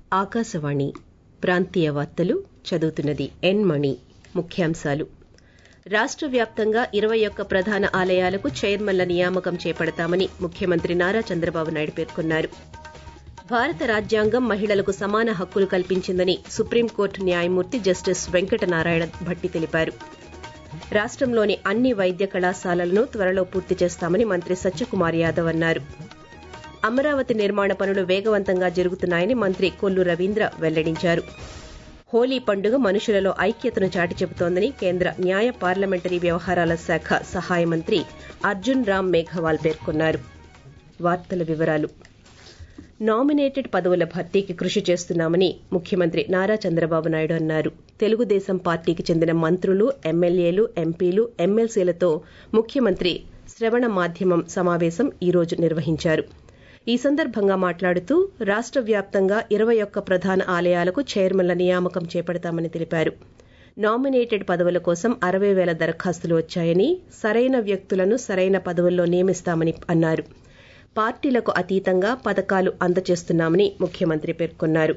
ఆకాశవాణి ప్రాంతీయ వార్తలు చదువుతున్నది ఎన్ మణి ముఖ్యాంశాలు రాష్ట వ్యాప్తంగా ఇరవై ఒక్క ప్రధాన ఆలయాలకు చైర్మన్ల నియామకం చేపడతామని ముఖ్యమంత్రి నారా చంద్రబాబు నాయుడు పేర్కొన్నారు భారత రాజ్యాంగం మహిళలకు సమాన హక్కులు కల్పించిందని సుప్రీంకోర్టు న్యాయమూర్తి జస్టిస్ వెంకటనారాయణ భట్టి తెలిపారు రాష్టంలోని అన్ని వైద్య కళాశాలలను త్వరలో పూర్తి చేస్తామని మంత్రి సత్యకుమార్ యాదవ్ అన్నారు అమరావతి నిర్మాణ పనులు వేగవంతంగా జరుగుతున్నాయని మంత్రి కొల్లు రవీంద్ర వెల్లడించారు హోలీ పండుగ మనుషులలో ఐక్యతను చాటి చెబుతోందని కేంద్ర న్యాయ పార్లమెంటరీ వ్యవహారాల శాఖ సహాయ మంత్రి అర్జున్ రామ్ మేఘవాల్ పేర్కొన్నారు వార్తల వివరాలు నామినేటెడ్ పదవుల భర్తీకి కృషి చేస్తున్నామని ముఖ్యమంత్రి నారా చంద్రబాబు నాయుడు అన్నారు తెలుగుదేశం పార్టీకి చెందిన మంత్రులు ఎమ్మెల్యేలు ఎంపీలు ఎమ్మెల్సీలతో ముఖ్యమంత్రి శ్రవణ మాధ్యమం సమావేశం ఈ రోజు నిర్వహించారు ఈ సందర్భంగా మాట్లాడుతూ రాష్ట వ్యాప్తంగా ఇరవై ఒక్క ప్రధాన ఆలయాలకు చైర్మన్ల నియామకం చేపడతామని తెలిపారు నామినేటెడ్ పదవుల కోసం అరవై వేల దరఖాస్తులు వచ్చాయని సరైన వ్యక్తులను సరైన పదవుల్లో నియమిస్తామని అన్నారు పార్టీలకు అతీతంగా పథకాలు అందజేస్తున్నామని ముఖ్యమంత్రి పేర్కొన్నారు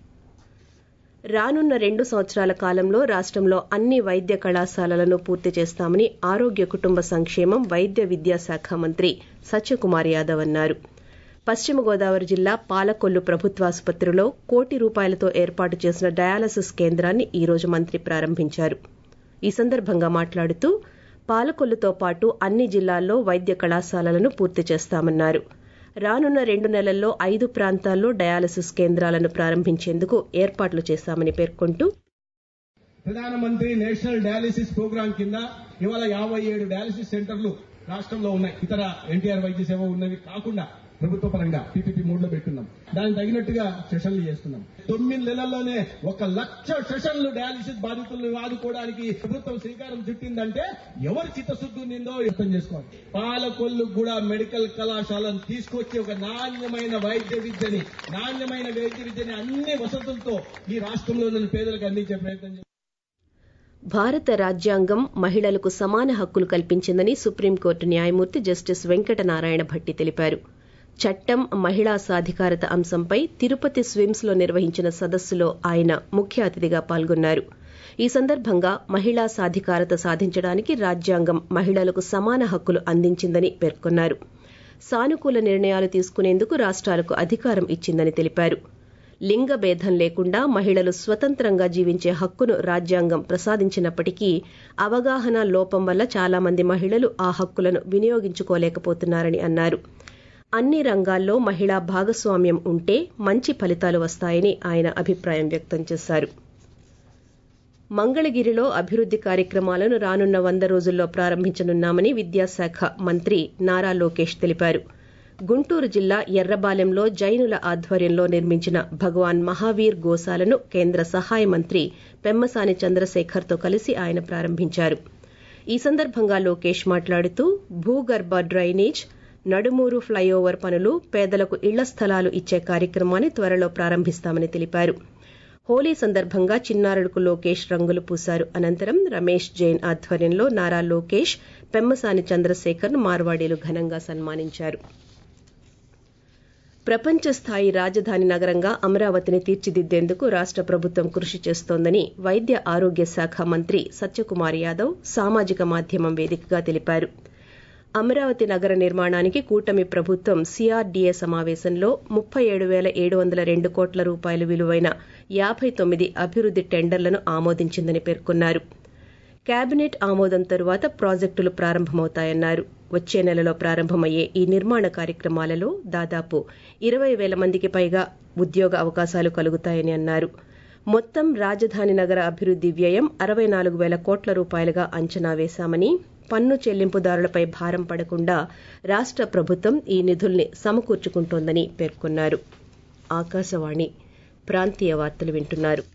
రానున్న రెండు సంవత్సరాల కాలంలో రాష్టంలో అన్ని వైద్య కళాశాలలను పూర్తి చేస్తామని ఆరోగ్య కుటుంబ సంక్షేమం వైద్య విద్యాశాఖ మంత్రి సత్యకుమార్ యాదవ్ అన్నారు పశ్చిమ గోదావరి జిల్లా పాలకొల్లు ప్రభుత్వాసుపత్రిలో కోటి రూపాయలతో ఏర్పాటు చేసిన డయాలసిస్ కేంద్రాన్ని ఈ రోజు మంత్రి ప్రారంభించారు ఈ సందర్భంగా మాట్లాడుతూ పాలకొల్లుతో పాటు అన్ని జిల్లాల్లో వైద్య కళాశాలలను పూర్తి చేస్తామన్నారు రానున్న రెండు నెలల్లో ఐదు ప్రాంతాల్లో డయాలసిస్ కేంద్రాలను ప్రారంభించేందుకు ఏర్పాట్లు చేశామని పేర్కొంటూ ప్రధానమంత్రి నేషనల్ డయాలిసిస్ ప్రోగ్రాం కింద ఇవాళ యాభై ఏడు డయాలిసిస్ సెంటర్లు రాష్ట్రంలో ఉన్నాయి ఇతర ఎన్టీఆర్ వైద్య సేవ ఉన్నవి కాకుండా ప్రభుత్వ పరంగా పీపీపీ మూడ్ లో పెట్టున్నాం దానికి తగినట్టుగా సెషన్లు చేస్తున్నాం తొమ్మిది నెలల్లోనే ఒక లక్ష సెషన్లు డయాలిసిస్ బాధితులను ఆదుకోవడానికి ప్రభుత్వం శ్రీకారం చుట్టిందంటే ఎవరి చిత్తశుద్ధి ఉందో అర్థం చేసుకోవాలి పాలకొల్లు కూడా మెడికల్ కళాశాలను తీసుకొచ్చి ఒక నాణ్యమైన వైద్య విద్యని నాణ్యమైన వైద్య విద్యని అన్ని వసతులతో ఈ రాష్ట్రంలో పేదలకు అందించే ప్రయత్నం చేస్తాం భారత రాజ్యాంగం మహిళలకు సమాన హక్కులు కల్పించిందని సుప్రీంకోర్టు న్యాయమూర్తి జస్టిస్ వెంకటనారాయణ భట్టి తెలిపారు చట్టం మహిళా సాధికారత అంశంపై తిరుపతి స్విమ్స్ లో నిర్వహించిన సదస్సులో ఆయన ముఖ్య అతిథిగా పాల్గొన్నారు ఈ సందర్భంగా మహిళా సాధికారత సాధించడానికి రాజ్యాంగం మహిళలకు సమాన హక్కులు అందించిందని పేర్కొన్నారు సానుకూల నిర్ణయాలు తీసుకునేందుకు రాష్ట్రాలకు అధికారం ఇచ్చిందని తెలిపారు లింగ భేదం లేకుండా మహిళలు స్వతంత్రంగా జీవించే హక్కును రాజ్యాంగం ప్రసాదించినప్పటికీ అవగాహన లోపం వల్ల చాలా మంది మహిళలు ఆ హక్కులను వినియోగించుకోలేకపోతున్నారని అన్నారు అన్ని రంగాల్లో మహిళా భాగస్వామ్యం ఉంటే మంచి ఫలితాలు వస్తాయని ఆయన అభిప్రాయం వ్యక్తం చేశారు మంగళగిరిలో అభివృద్ది కార్యక్రమాలను రానున్న వంద రోజుల్లో ప్రారంభించనున్నామని విద్యాశాఖ మంత్రి నారా లోకేష్ తెలిపారు గుంటూరు జిల్లా ఎర్రబాలెంలో జైనుల ఆధ్వర్యంలో నిర్మించిన భగవాన్ మహావీర్ గోశాలను కేంద్ర సహాయ మంత్రి పెమ్మసాని చంద్రశేఖర్తో కలిసి ఆయన ప్రారంభించారు ఈ సందర్భంగా లోకేష్ మాట్లాడుతూ భూగర్భ డ్రైనేజ్ నడుమూరు ఫ్లైఓవర్ పనులు పేదలకు ఇళ్ల స్థలాలు ఇచ్చే కార్యక్రమాన్ని త్వరలో ప్రారంభిస్తామని తెలిపారు హోలీ సందర్భంగా చిన్నారులకు లోకేష్ రంగులు పూశారు అనంతరం రమేష్ జైన్ ఆధ్వర్యంలో నారా లోకేష్ పెమ్మసాని చంద్రశేఖర్ను మార్వాడీలు ఘనంగా సన్మానించారు ప్రపంచ స్థాయి రాజధాని నగరంగా అమరావతిని తీర్చిదిద్దేందుకు రాష్ట ప్రభుత్వం కృషి చేస్తోందని వైద్య ఆరోగ్య శాఖ మంత్రి సత్యకుమార్ యాదవ్ సామాజిక మాధ్యమం వేదికగా తెలిపారు అమరావతి నగర నిర్మాణానికి కూటమి ప్రభుత్వం సిఆర్డీఏ సమావేశంలో ముప్పై ఏడు వేల ఏడు వందల రెండు కోట్ల రూపాయలు విలువైన యాభై తొమ్మిది అభివృద్ది టెండర్లను ఆమోదించిందని పేర్కొన్నారు కేబినెట్ ఆమోదం తరువాత ప్రాజెక్టులు ప్రారంభమవుతాయన్నారు వచ్చే నెలలో ప్రారంభమయ్యే ఈ నిర్మాణ కార్యక్రమాలలో దాదాపు ఇరవై వేల మందికి పైగా ఉద్యోగ అవకాశాలు కలుగుతాయని అన్నారు మొత్తం రాజధాని నగర అభివృద్ది వ్యయం అరవై నాలుగు వేల కోట్ల రూపాయలుగా అంచనా వేశామని పన్ను చెల్లింపుదారులపై భారం పడకుండా రాష్ట ప్రభుత్వం ఈ నిధుల్ని సమకూర్చుకుంటోందని పేర్కొన్నారు ఆకాశవాణి ప్రాంతీయ వార్తలు వింటున్నారు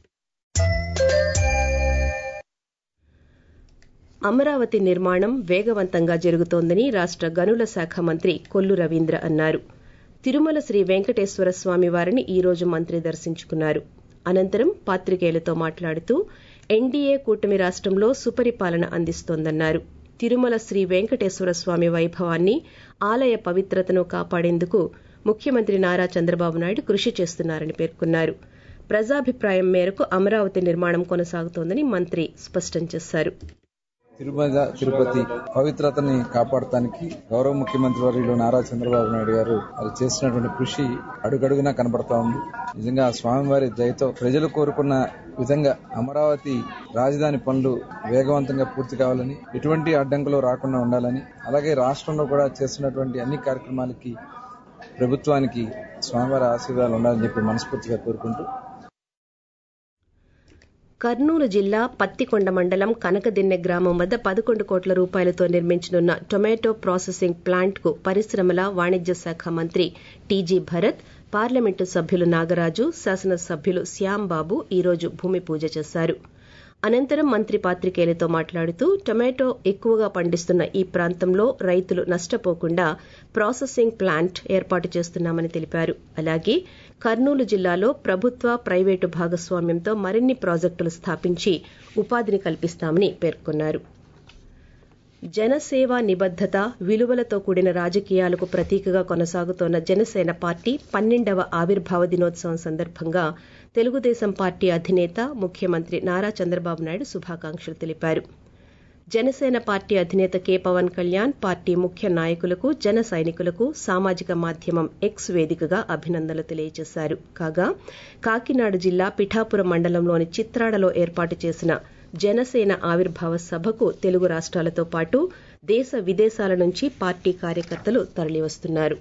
అమరావతి నిర్మాణం వేగవంతంగా జరుగుతోందని రాష్ట గనుల శాఖ మంత్రి కొల్లు రవీంద్ర అన్నారు తిరుమల శ్రీ వెంకటేశ్వర స్వామి వారిని ఈ రోజు మంత్రి దర్శించుకున్నారు అనంతరం పాత్రికేయులతో మాట్లాడుతూ ఎన్డీఏ కూటమి రాష్టంలో సుపరిపాలన అందిస్తోందన్నారు తిరుమల శ్రీ వెంకటేశ్వర స్వామి వైభవాన్ని ఆలయ పవిత్రతను కాపాడేందుకు ముఖ్యమంత్రి నారా చంద్రబాబు నాయుడు కృషి చేస్తున్నారని పేర్కొన్నారు ప్రజాభిప్రాయం మేరకు అమరావతి నిర్మాణం కొనసాగుతోందని మంత్రి స్పష్టం చేశారు తిరుమల తిరుపతి పవిత్రతని కాపాడటానికి గౌరవ ముఖ్యమంత్రి వర్యులు నారా చంద్రబాబు నాయుడు గారు అది చేసినటువంటి కృషి అడుగడుగునా కనబడతా ఉంది నిజంగా స్వామివారి దయతో ప్రజలు కోరుకున్న విధంగా అమరావతి రాజధాని పనులు వేగవంతంగా పూర్తి కావాలని ఎటువంటి అడ్డంకులు రాకుండా ఉండాలని అలాగే రాష్ట్రంలో కూడా చేస్తున్నటువంటి అన్ని కార్యక్రమాలకి ప్రభుత్వానికి స్వామివారి ఆశీర్వాదాలు ఉండాలని చెప్పి మనస్ఫూర్తిగా కోరుకుంటూ కర్నూలు జిల్లా పత్తికొండ మండలం కనకదిన్నె గ్రామం వద్ద పదకొండు కోట్ల రూపాయలతో నిర్మించనున్న టొమాటో ప్రాసెసింగ్ ప్లాంట్ కు పరిశ్రమల వాణిజ్య శాఖ మంత్రి టీజీ భరత్ పార్లమెంటు సభ్యులు నాగరాజు శాసనసభ్యులు శ్యాంబాబు ఈ రోజు భూమి పూజ చేశారు అనంతరం మంత్రి పాత్రికేయులతో మాట్లాడుతూ టొమాటో ఎక్కువగా పండిస్తున్న ఈ ప్రాంతంలో రైతులు నష్టపోకుండా ప్రాసెసింగ్ ప్లాంట్ ఏర్పాటు చేస్తున్నామని తెలిపారు అలాగే కర్నూలు జిల్లాలో ప్రభుత్వ ప్రైవేటు భాగస్వామ్యంతో మరిన్ని ప్రాజెక్టులు స్థాపించి ఉపాధిని కల్పిస్తామని పేర్కొన్నారు జనసేవ నిబద్దత విలువలతో కూడిన రాజకీయాలకు ప్రతీకగా కొనసాగుతోన్న జనసేన పార్టీ పన్నెండవ ఆవిర్భావ దినోత్సవం సందర్భంగా తెలుగుదేశం పార్టీ అధినేత ముఖ్యమంత్రి నారా చంద్రబాబు నాయుడు శుభాకాంక్షలు తెలిపారు జనసేన పార్టీ అధినేత కె పవన్ కళ్యాణ్ పార్టీ ముఖ్య నాయకులకు జన సైనికులకు సామాజిక మాధ్యమం ఎక్స్ వేదికగా అభినందనలు తెలియజేశారు కాగా కాకినాడ జిల్లా పిఠాపురం మండలంలోని చిత్రాడలో ఏర్పాటు చేసిన జనసేన ఆవిర్భావ సభకు తెలుగు రాష్ట్రాలతో పాటు దేశ విదేశాల నుంచి పార్టీ కార్యకర్తలు తరలివస్తున్నారు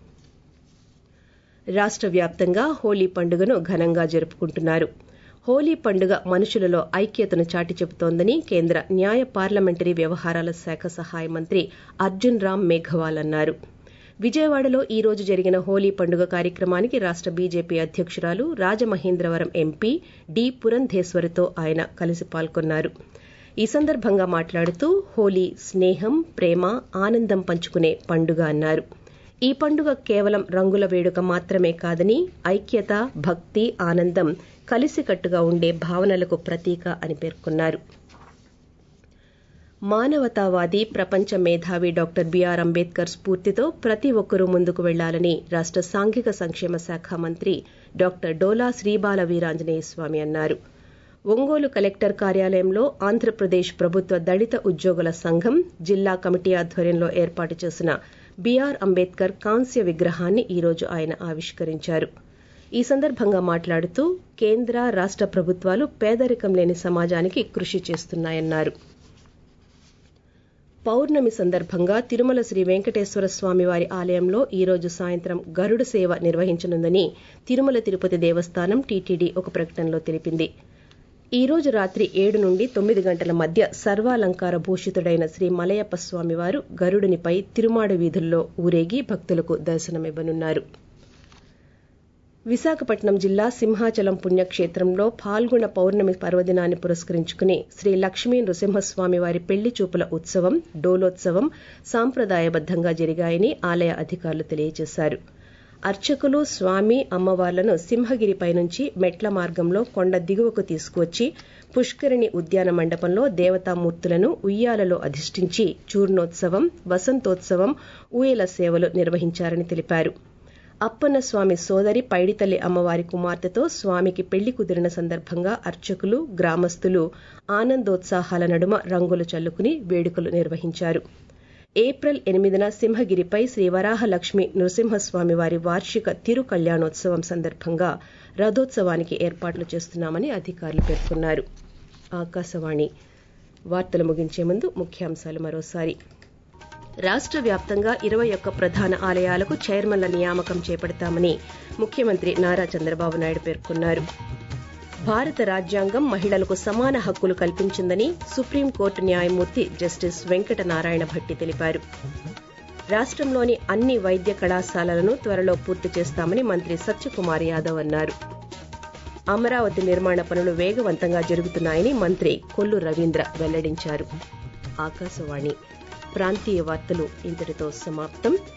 రాష్ట వ్యాప్తంగా హోలీ పండుగను ఘనంగా జరుపుకుంటున్నారు హోలీ పండుగ మనుషులలో ఐక్యతను చాటి చెబుతోందని కేంద్ర న్యాయ పార్లమెంటరీ వ్యవహారాల శాఖ సహాయ మంత్రి అర్జున్ రామ్ మేఘవాల్ అన్నారు విజయవాడలో ఈ రోజు జరిగిన హోలీ పండుగ కార్యక్రమానికి రాష్ట బీజేపీ అధ్యకురాలు రాజమహేంద్రవరం ఎంపీ డి పురంధేశ్వరితో ఆయన కలిసి పాల్గొన్నారు ఈ సందర్భంగా మాట్లాడుతూ హోలీ స్నేహం ప్రేమ ఆనందం పంచుకునే పండుగ అన్నారు ఈ పండుగ కేవలం రంగుల వేడుక మాత్రమే కాదని ఐక్యత భక్తి ఆనందం కలిసికట్టుగా ఉండే భావనలకు ప్రతీక అని పేర్కొన్నారు మానవతావాది ప్రపంచ మేధావి డాక్టర్ బిఆర్ అంబేద్కర్ స్ఫూర్తితో ప్రతి ఒక్కరూ ముందుకు వెళ్లాలని రాష్ట సాంఘిక సంక్షేమ శాఖ మంత్రి డాక్టర్ డోలా శ్రీబాల వీరాంజనేయ స్వామి అన్నారు ఒంగోలు కలెక్టర్ కార్యాలయంలో ఆంధ్రప్రదేశ్ ప్రభుత్వ దళిత ఉద్యోగుల సంఘం జిల్లా కమిటీ ఆధ్వర్యంలో ఏర్పాటు చేసిన బీఆర్ అంబేద్కర్ కాంస్య విగ్రహాన్ని ఈ రోజు ఆయన ఆవిష్కరించారు ఈ సందర్భంగా మాట్లాడుతూ కేంద్ర రాష్ట ప్రభుత్వాలు పేదరికం లేని సమాజానికి కృషి చేస్తున్నాయన్నారు పౌర్ణమి సందర్భంగా తిరుమల శ్రీ వెంకటేశ్వర స్వామి వారి ఆలయంలో ఈ రోజు సాయంత్రం గరుడ సేవ నిర్వహించనుందని తిరుమల తిరుపతి దేవస్థానం టీటీడీ ఒక ప్రకటనలో తెలిపింది ఈ రోజు రాత్రి ఏడు నుండి తొమ్మిది గంటల మధ్య సర్వాలంకార భూషితుడైన శ్రీ మలయప్ప స్వామివారు గరుడునిపై తిరుమాడ వీధుల్లో ఊరేగి భక్తులకు దర్శనమివ్వనున్నారు విశాఖపట్నం జిల్లా సింహాచలం పుణ్యక్షేత్రంలో పాల్గొన పౌర్ణమి పర్వదినాన్ని పురస్కరించుకుని శ్రీ లక్ష్మీ నృసింహస్వామి వారి పెళ్లి చూపుల ఉత్సవం డోలోత్సవం సాంప్రదాయబద్దంగా జరిగాయని ఆలయ అధికారులు తెలియజేశారు అర్చకులు స్వామి అమ్మవార్లను సింహగిరిపై నుంచి మెట్ల మార్గంలో కొండ దిగువకు తీసుకువచ్చి పుష్కరిణి ఉద్యాన మండపంలో దేవతామూర్తులను ఉయ్యాలలో అధిష్ఠించి చూర్ణోత్సవం వసంతోత్సవం ఊయల సేవలు నిర్వహించారని తెలిపారు అప్పన్న స్వామి సోదరి పైడితల్లి అమ్మవారి కుమార్తెతో స్వామికి పెళ్లి కుదిరిన సందర్భంగా అర్చకులు గ్రామస్తులు ఆనందోత్సాహాల నడుమ రంగులు చల్లుకుని వేడుకలు నిర్వహించారు ఏప్రిల్ ఎనిమిదిన సింహగిరిపై శ్రీ వరాహలక్ష్మి నృసింహస్వామి వారి వార్షిక తిరు కళ్యాణోత్సవం సందర్భంగా రథోత్సవానికి ఏర్పాట్లు చేస్తున్నామని అధికారులు పేర్కొన్నారు ఆకాశవాణి వార్తలు ముగించే ముందు ముఖ్యాంశాలు మరోసారి రాష్ట్ర వ్యాప్తంగా ఇరవై ఒక్క ప్రధాన ఆలయాలకు చైర్మన్ల నియామకం చేపడతామని ముఖ్యమంత్రి నారా చంద్రబాబు నాయుడు పేర్కొన్నారు భారత రాజ్యాంగం మహిళలకు సమాన హక్కులు కల్పించిందని సుప్రీంకోర్టు న్యాయమూర్తి జస్టిస్ వెంకట నారాయణ భట్టి తెలిపారు రాష్ట్రంలోని అన్ని వైద్య కళాశాలలను త్వరలో పూర్తి చేస్తామని మంత్రి సత్యకుమార్ యాదవ్ అన్నారు అమరావతి నిర్మాణ పనులు వేగవంతంగా జరుగుతున్నాయని మంత్రి కొల్లు రవీంద్ర వెల్లడించారు ఆకాశవాణి ప్రాంతీయ వార్తలు ఇంతటితో సమాప్తం